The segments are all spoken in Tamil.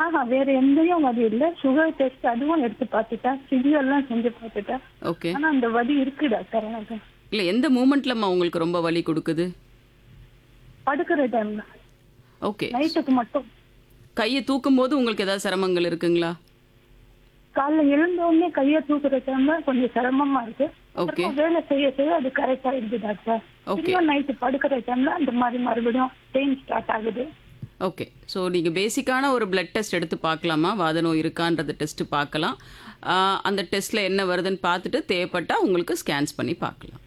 ஆஹா வேற எந்தையும் வலி இல்ல சுகர் டெஸ்ட் அதுவும் எடுத்து பார்த்துட்டேன் சிவியர்லாம் செஞ்சு பார்த்துட்டேன் ஓகே ஆனா அந்த வலி இருக்கு டாக்டர் எனக்கு இல்லை எந்த மூமெண்ட்லம்மா உங்களுக்கு ரொம்ப வலி கொடுக்குது படுக்கிற டைம்ல ஓகே நைட்டுக்கு மட்டும் கையை தூக்கும் போது உங்களுக்கு ஏதாவது சிரமங்கள் இருக்குங்களா காலைல எழுந்த உடனே கையை தூக்குற டைம்ல கொஞ்சம் சிரமமா இருக்கு ஓகே அப்புறமா வேலை செய்ய செய்ய அது கரெக்ட் ஆயிடுது டாக்டர் ஓகே திரும்ப நைட்டு படுக்கிற டைம்ல அந்த மாதிரி மறுபடியும் பெயின் ஸ்டார்ட் ஆகுது ஓகே ஸோ நீங்கள் பேசிக்கான ஒரு பிளட் டெஸ்ட் எடுத்து பார்க்கலாமா வாத நோய் இருக்கான்றது டெஸ்ட் பார்க்கலாம் ஆஹ் அந்த டெஸ்ட்டில் என்ன வருதுன்னு பார்த்துட்டு தேவைப்பட்டால் உங்களுக்கு ஸ்கேன்ஸ் பண்ணி பார்க்கலாம்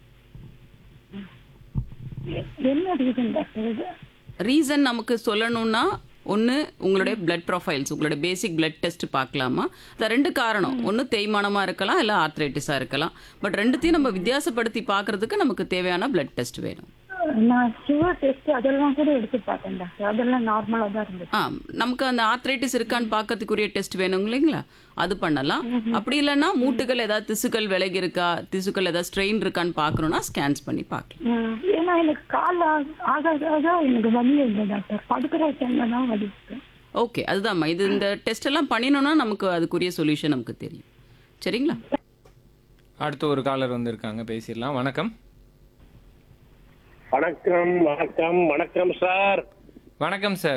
எ- என்ன ரீசன் டாக்டர் இது ரீசன் நமக்கு சொல்லணும்னா ஒன்று உங்களுடைய பிளட் ப்ரொஃபைல்ஸ் உங்களுடைய பேசிக் பிளட் டெஸ்ட் பார்க்கலாமா அது ரெண்டு காரணம் ஒன்று தேய்மானமாக இருக்கலாம் இல்லை ஆர்த்ரைட்டிஸாக இருக்கலாம் பட் ரெண்டுத்தையும் நம்ம வித்தியாசப்படுத்தி பார்க்கறதுக்கு நமக்கு தேவையான பிளட் டெஸ்ட் வேணும் நான் சுகர் டெஸ்ட் அதெல்லாம் கூட எடுத்து பார்த்தேன் டாக்டர் அதெல்லாம் நார்மலா தான் இருந்துச்சு ஆ நமக்கு அந்த ஆர்த்ரைட்டிஸ் இருக்கான்னு பார்க்கறதுக்குரிய டெஸ்ட் வேணும் இல்லைங்களா அது பண்ணலாம் அப்படி இல்லைன்னா மூட்டுகள் ஏதாவது திசுக்கள் விலகி இருக்கா திசுக்கள் ஏதாவது ஸ்ட்ரெயின் இருக்கான்னு பார்க்கணும்னா ஸ்கேன்ஸ் பண்ணி பார்க்கலாம் ம், ஏன்னா எனக்கு கால் ஆக ஆக ஆக எனக்கு வலி இல்லை டாக்டர் படுக்கிற டைம்ல தான் வலி இருக்கு ஓகே அதுதான்மா இது இந்த டெஸ்ட் எல்லாம் பண்ணினோம்னா நமக்கு அதுக்குரிய சொல்யூஷன் நமக்கு தெரியும் சரிங்களா அடுத்து ஒரு காலர் வந்திருக்காங்க பேசிடலாம் வணக்கம் வணக்கம் வணக்கம் வணக்கம் சார் வணக்கம் சார்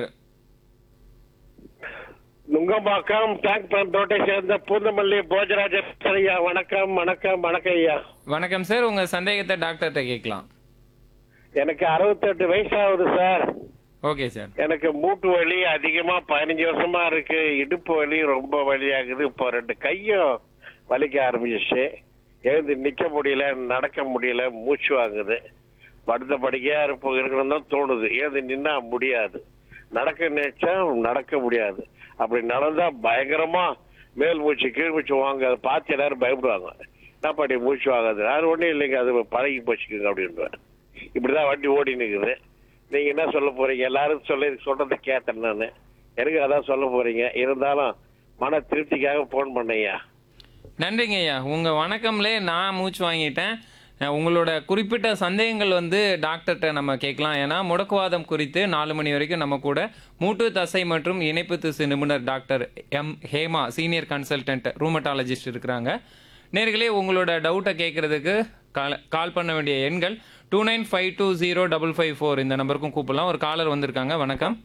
நுங்கம்பாக்கம் டேங்க் பந்தோட்டை சேர்ந்த பூந்தமல்லி போஜராஜ ஐயா வணக்கம் வணக்கம் வணக்கம் ஐயா வணக்கம் சார் உங்க சந்தேகத்தை டாக்டர்கிட்ட கேட்கலாம் எனக்கு அறுபத்தெட்டு வயசாகுது சார் ஓகே சார் எனக்கு மூட்டு வலி அதிகமா பதினஞ்சு வருஷமா இருக்கு இடுப்பு வலி ரொம்ப வலியாகுது இப்போ ரெண்டு கையும் வலிக்க ஆரம்பிச்சிச்சு எழுந்து நிக்க முடியல நடக்க முடியல மூச்சு வாங்குது படுத்த படிக்கையா இருப்ப இருக்கணும் தான் தோணுது எழுந்து நின்னா முடியாது நடக்க நினைச்சா நடக்க முடியாது அப்படி நடந்தா பயங்கரமா மேல் மூச்சு கீழ் மூச்சு வாங்க அதை பார்த்து எல்லாரும் பயப்படுவாங்க என்ன பாட்டி மூச்சு வாங்காது அது ஒண்ணும் இல்லைங்க அது பழகி போச்சுக்குங்க அப்படின்னுவேன் இப்படிதான் வண்டி ஓடி நிக்குது நீங்க என்ன சொல்ல போறீங்க எல்லாரும் சொல்ல சொல்றதை கேட்டேன் நான் எனக்கு அதான் சொல்ல போறீங்க இருந்தாலும் மன திருப்திக்காக போன் பண்ணையா நன்றிங்க ஐயா உங்க வணக்கம்லே நான் மூச்சு வாங்கிட்டேன் அஹ் உங்களோட குறிப்பிட்ட சந்தேகங்கள் வந்து டாக்டர்கிட்ட நம்ம கேட்கலாம் ஏன்னா முடக்குவாதம் குறித்து நாலு மணி வரைக்கும் நம்ம கூட மூட்டு தசை மற்றும் இணைப்பு திசு நிபுணர் doctor M Hema senior consultant rheumatologist இருக்கிறாங்க நேர்களே உங்களோட டவுட்டை கேட்கறதுக்கு கால் கால் பண்ண வேண்டிய எண்கள் two nine five two zero double five four இந்த நம்பருக்கும் கூப்பிடலாம் ஒரு காலர் வந்திருக்காங்க வணக்கம்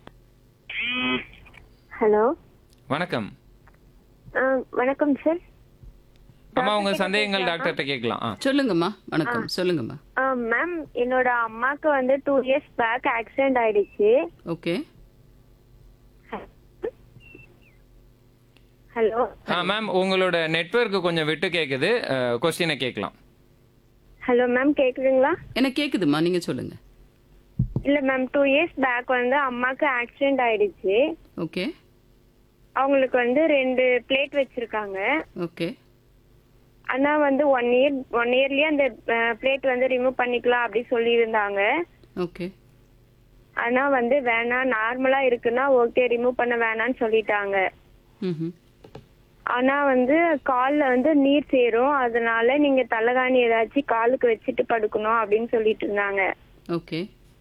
ஹலோ வணக்கம் ஆ, வணக்கம் சார் அம்மா உங்க சந்தேகங்கள் டாக்டர்கிட்ட கேட்கலாம் ஆ சொல்லுங்கம்மா வணக்கம் சொல்லுங்கம்மா ஆ, மேம் என்னோட அம்மாக்கு வந்து டூ இயர்ஸ் பேக் ஆக்சிடென்ட் ஆயிடுச்சு ஓகே ஹலோ ஆ மேம் உங்களோட நெட்வொர்க் கொஞ்சம் விட்டு கேட்குது கொஸ்டினை கேட்கலாம் ஹலோ மேம் கேக்குதுங்களா எனக்கு கேக்குதுமா நீங்க சொல்லுங்க இல்ல மேம் டூ இயர்ஸ் பேக் வந்து அம்மாக்கு ஆக்சிடென்ட் ஆயிடுச்சு ஓகே அவங்களுக்கு வந்து ரெண்டு பிளேட் வச்சிருக்காங்க ஓகே ஆனா வந்து ஒன் இயர் ஒன் இயர்லயே அந்த பிளேட் வந்து ரிமூவ் பண்ணிக்கலாம் அப்படி சொல்லியிருந்தாங்க ஓகே ஆனா வந்து வேணாம் நார்மலா இருக்குன்னா ஓகே ரிமூவ் பண்ண வேணாம்னு சொல்லிட்டாங்க ம் ஆனா வந்து கால்ல வந்து நீர் சேரும் அதனால நீங்க தலகாணி ஏதாச்சும் காலுக்கு வச்சுட்டு படுக்கணும் அப்படின்னு சொல்லிட்டு இருந்தாங்க ஓகே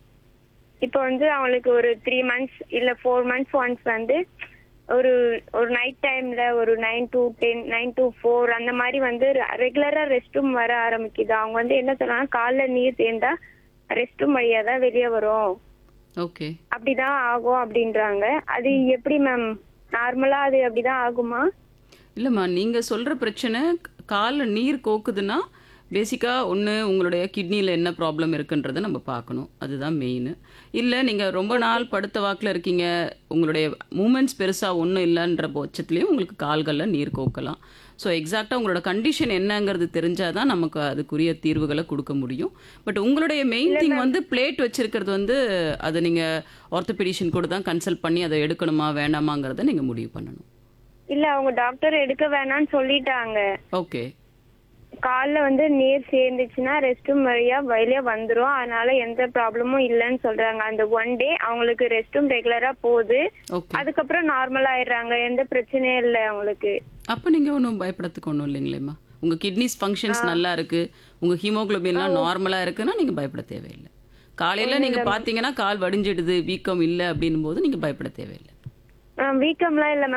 இப்போ வந்து அவங்களுக்கு ஒரு த்ரீ மந்த்ஸ் இல்ல ஃபோர் மந்த்ஸ் ஒன்ஸ் வந்து ஒரு ஒரு நைட் டைம்ல ஒரு nine to ten nine to four அந்த மாதிரி வந்து ரெகுலரா ரெஸ்ட் ரூம் வர ஆரம்பிக்குது அவங்க வந்து என்ன சொல்றாங்க கால்ல நீர் சேர்ந்தா ரெஸ்ட் ரூம் வழியா தான் வெளியே வரும் ஓகே அப்படிதான் ஆகும் அப்படின்றாங்க அது எப்படி மேம் நார்மலா அது அப்படிதான் ஆகுமா இல்லைம்மா நீங்கள் சொல்கிற பிரச்சனை காலில் நீர் கோக்குதுன்னா பேசிக்காக ஒன்று உங்களுடைய கிட்னியில் என்ன ப்ராப்ளம் இருக்குன்றதை நம்ம பார்க்கணும் அதுதான் மெயின் இல்லை நீங்கள் ரொம்ப நாள் படுத்த வாக்கில் இருக்கீங்க உங்களுடைய மூமெண்ட்ஸ் பெருசாக ஒன்றும் இல்லைன்ற பட்சத்துலேயும் உங்களுக்கு கால்களில் நீர் கோக்கலாம் ஸோ எக்ஸாக்டாக உங்களோட கண்டிஷன் என்னங்கிறது தெரிஞ்சால் தான் நமக்கு அதுக்குரிய தீர்வுகளை கொடுக்க முடியும் பட் உங்களுடைய மெயின் திங் வந்து பிளேட் வச்சிருக்கிறது வந்து அதை நீங்கள் ஆர்த்தோபெடிஷியன் கூட தான் கன்சல்ட் பண்ணி அதை எடுக்கணுமா வேண்டாமாங்கிறத நீங்கள் முடிவு பண்ணணும் இல்ல அவங்க டாக்டர் எடுக்க வேணாம்னு சொல்லிட்டாங்க ஓகே கால்ல வந்து நீர் சேர்ந்துச்சுன்னா ரெஸ்ட் ரூம் வழியா வெளியே வந்துரும் அதனால எந்த ப்ராப்ளமும் இல்லைன்னு சொல்றாங்க அந்த ஒன் டே அவங்களுக்கு ரெஸ்ட் ரூம் ரெகுலரா போகுது ஓகே அதுக்கப்புறம் நார்மல் ஆயிடுறாங்க எந்த பிரச்சனையும் இல்லை அவங்களுக்கு அப்போ நீங்கள் ஒன்றும் பயப்படத்துக்கு ஒன்றும் இல்லைங்களேம்மா உங்கள் கிட்னிஸ் ஃபங்க்ஷன்ஸ் நல்லா இருக்கு உங்கள் ஹீமோகுளோபின்லாம் நார்மலாக இருக்குன்னா நீங்கள் பயப்பட தேவையில்லை காலையில் நீங்கள் பார்த்தீங்கன்னா கால் வடிஞ்சிடுது வீக்கம் இல்லை அப்படின்னும் போது நீங்கள் பயப்பட தேவையில்லை வீக்கம்லாம் இல்லை